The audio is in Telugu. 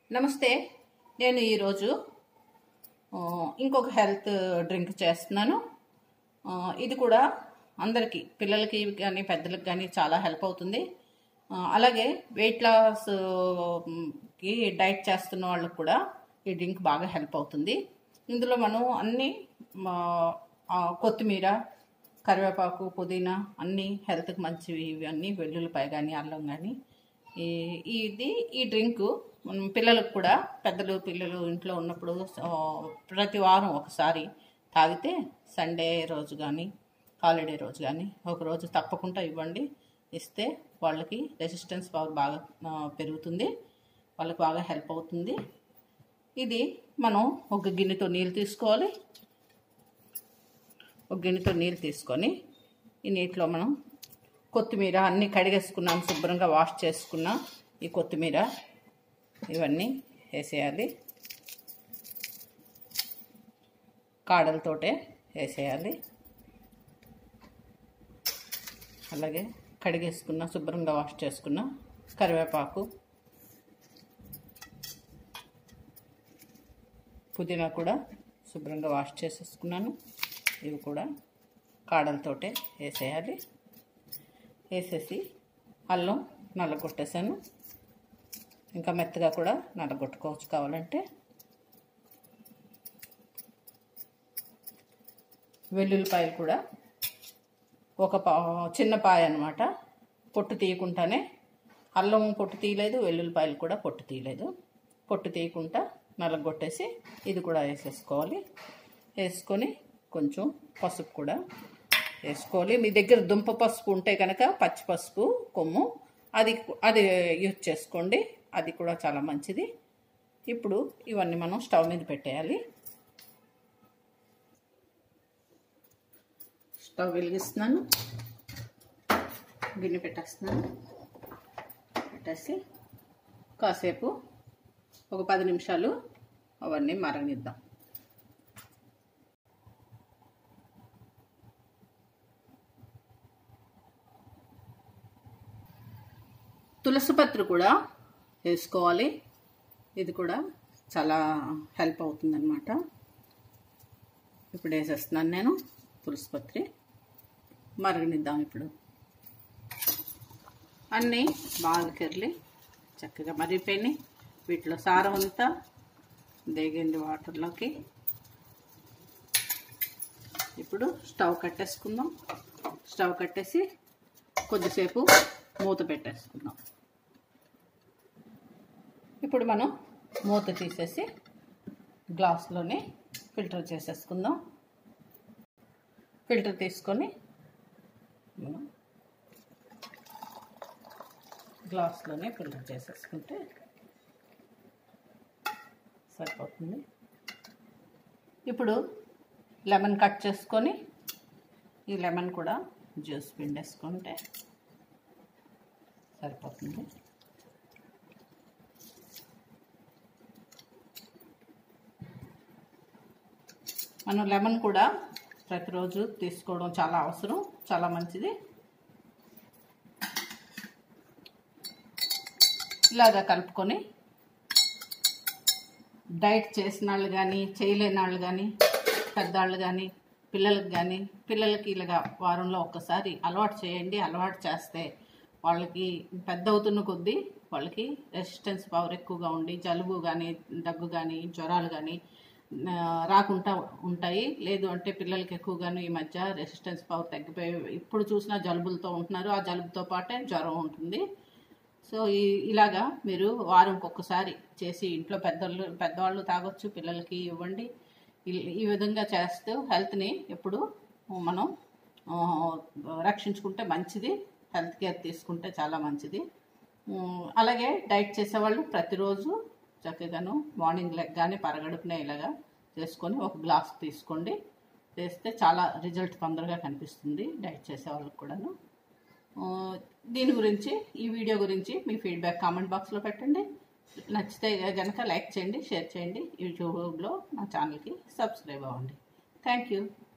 నమస్తే నేను ఈరోజు ఆ, ఇంకొక హెల్త్ డ్రింక్ చేస్తున్నాను ఆ, ఇది కూడా అందరికీ పిల్లలకి కానీ పెద్దలకి కానీ చాలా హెల్ప్ అవుతుంది ఆ, అలాగే వెయిట్ లాస్ కి డైట్ చేస్తున్న వాళ్ళకి కూడా ఈ డ్రింక్ బాగా హెల్ప్ అవుతుంది ఇందులో మనం అన్ని మా, ఆ, కొత్తిమీర కరివేపాకు పుదీనా అన్నీ హెల్త్కి మంచివి ఇవన్నీ వెల్లుల్లిపాయ కానీ అల్లం కానీ ఈ ఇది ఈ డ్రింక్ మనం పిల్లలకు కూడా పెద్దలు పిల్లలు ఇంట్లో ఉన్నప్పుడు ఆ, ప్రతి వారం ఒకసారి తాగితే సండే రోజు కానీ హాలిడే రోజు కానీ ఒక రోజు తప్పకుండా ఇవ్వండి ఇస్తే వాళ్ళకి రెసిస్టెన్స్ పవర్ బాగా ఆ, పెరుగుతుంది వాళ్ళకి బాగా హెల్ప్ అవుతుంది ఇది మనం ఒక గిన్నెతో నీళ్ళు తీసుకోవాలి ఒక గిన్నెతో నీళ్ళు తీసుకొని ఈ నీటిలో మనం కొత్తిమీర అన్నీ కడిగేసుకున్నాం శుభ్రంగా వాష్ చేసుకున్న ఈ కొత్తిమీర ఇవన్నీ వేసేయాలి కాడలతోటే వేసేయాలి అలాగే కడిగేసుకున్న శుభ్రంగా వాష్ చేసుకున్న కరివేపాకు పుదీనా కూడా శుభ్రంగా వాష్ చేసేసుకున్నాను ఇవి కూడా కాడలతోటే వేసేయాలి వేసేసి అల్లం నల్లగొట్టేసాను ఇంకా మెత్తగా కూడా నల్లగొట్టుకోవచ్చు కావాలంటే వెల్లుల్లిపాయలు కూడా ఒక పా చిన్న పాయ అనమాట పొట్టు తీయకుండానే అల్లం పొట్టు తీయలేదు వెల్లుల్లిపాయలు కూడా పొట్టు తీయలేదు పొట్టు తీయకుండా నలగొట్టేసి ఇది కూడా వేసేసుకోవాలి వేసుకొని కొంచెం పసుపు కూడా వేసుకోవాలి మీ దగ్గర దుంప పసుపు ఉంటే కనుక పచ్చి పసుపు కొమ్ము అది అది యూజ్ చేసుకోండి అది కూడా చాలా మంచిది ఇప్పుడు ఇవన్నీ మనం స్టవ్ మీద పెట్టేయాలి స్టవ్ వెలిగిస్తున్నాను గిన్నె పెట్టేస్తున్నాను పెట్టేసి కాసేపు ఒక పది నిమిషాలు అవన్నీ మరగనిద్దాం తులసి పత్రి కూడా వేసుకోవాలి ఇది కూడా చాలా హెల్ప్ అవుతుందన్నమాట ఇప్పుడు వేసేస్తున్నాను నేను తులసి పత్రి మరగనిద్దాం ఇప్పుడు అన్నీ బాగా కెర్లి చక్కగా మరిగిపోయినాయి వీటిలో సారం అంతా దిగింది వాటర్లోకి ఇప్పుడు స్టవ్ కట్టేసుకుందాం స్టవ్ కట్టేసి కొద్దిసేపు మూత పెట్టేసుకుందాం ఇప్పుడు మనం మూత తీసేసి గ్లాస్లోనే ఫిల్టర్ చేసేసుకుందాం ఫిల్టర్ తీసుకొని మనం గ్లాస్లోనే ఫిల్టర్ చేసేసుకుంటే సరిపోతుంది ఇప్పుడు లెమన్ కట్ చేసుకొని ఈ లెమన్ కూడా జ్యూస్ పిండేసుకుంటే సరిపోతుంది మనం లెమన్ కూడా ప్రతిరోజు తీసుకోవడం చాలా అవసరం చాలా మంచిది ఇలాగా కలుపుకొని డైట్ చేసిన వాళ్ళు కానీ చేయలేని వాళ్ళు కానీ పెద్దవాళ్ళు కానీ పిల్లలకు కానీ పిల్లలకి ఇలాగా వారంలో ఒక్కసారి అలవాటు చేయండి అలవాటు చేస్తే వాళ్ళకి పెద్ద అవుతున్న కొద్దీ వాళ్ళకి రెసిస్టెన్స్ పవర్ ఎక్కువగా ఉండి జలుబు కానీ దగ్గు కానీ జ్వరాలు కానీ ఆ, రాకుండా ఉంటాయి లేదు అంటే పిల్లలకి ఎక్కువగాను ఈ మధ్య రెసిస్టెన్స్ పవర్ తగ్గిపోయి ఇప్పుడు చూసినా జలుబులతో ఉంటున్నారు ఆ జలుబుతో పాటే జ్వరం ఉంటుంది సో ఈ ఇలాగా మీరు వారంకి ఒక్కసారి చేసి ఇంట్లో పెద్దలు పెద్దవాళ్ళు తాగొచ్చు పిల్లలకి ఇవ్వండి ఈ- ఈ విధంగా చేస్తూ హెల్త్ని ఎప్పుడు మనం ఆ, రక్షించుకుంటే మంచిది హెల్త్ కేర్ తీసుకుంటే చాలా మంచిది ఉమ్, అలాగే డైట్ చేసేవాళ్ళు ప్రతిరోజు చక్కగాను మార్నింగ్ లెగ్గానే పరగడుపునే ఇలాగా చేసుకొని ఒక గ్లాస్ తీసుకోండి చేస్తే చాలా రిజల్ట్ తొందరగా కనిపిస్తుంది డైట్ చేసే వాళ్ళకి కూడాను ఆ, దీని గురించి ఈ వీడియో గురించి మీ ఫీడ్బ్యాక్ కామెంట్ బాక్స్లో పెట్టండి నచ్చితే కనుక లైక్ చేయండి షేర్ చేయండి యూట్యూబ్లో నా ఛానల్కి సబ్స్క్రైబ్ అవ్వండి థ్యాంక్ యూ